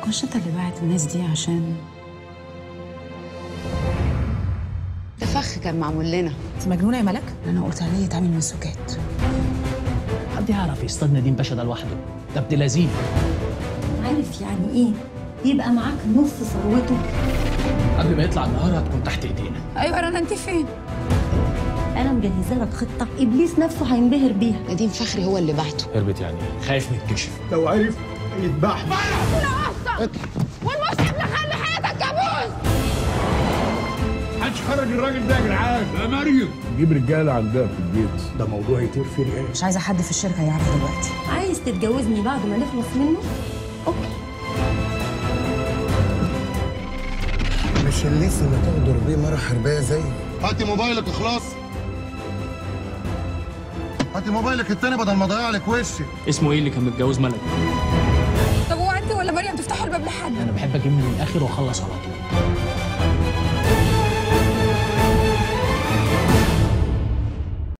كنش انت اللي باعت الناس دي عشان ده فخ كان معمول لنا انت مجنونه يا ملك انا قلت عليه يتعمل من سكات حد يعرف يصطاد نديم باشا ده لوحده ده ابن لذيذ عارف يعني ايه يبقى معاك نص ثروته قبل ما يطلع النهار هتكون تحت ايدينا ايوه رنا انت فين انا مجهزه لك خطه ابليس نفسه هينبهر بيها نديم فخري هو اللي بعته هربت يعني خايف نتكشف لو عرف يذبحني محدش خرج الراجل ده يا جدعان يا مريم نجيب رجاله عندها في البيت ده موضوع يطير فيه رقاش مش عايزه حد في الشركه يعرف دلوقتي عايز تتجوزني بعد ما نخلص منه اوكي مش اللي لسه ما تغدر بيه مرة حربية زي هاتي موبايلك اخلاص هاتي موبايلك التاني بدل ما اضيع لك وشي اسمه ايه اللي كان متجوز ملك طب هو انت ولا مريم تفتحوا الباب لحد انا بحب اجيب من الاخر واخلص على طول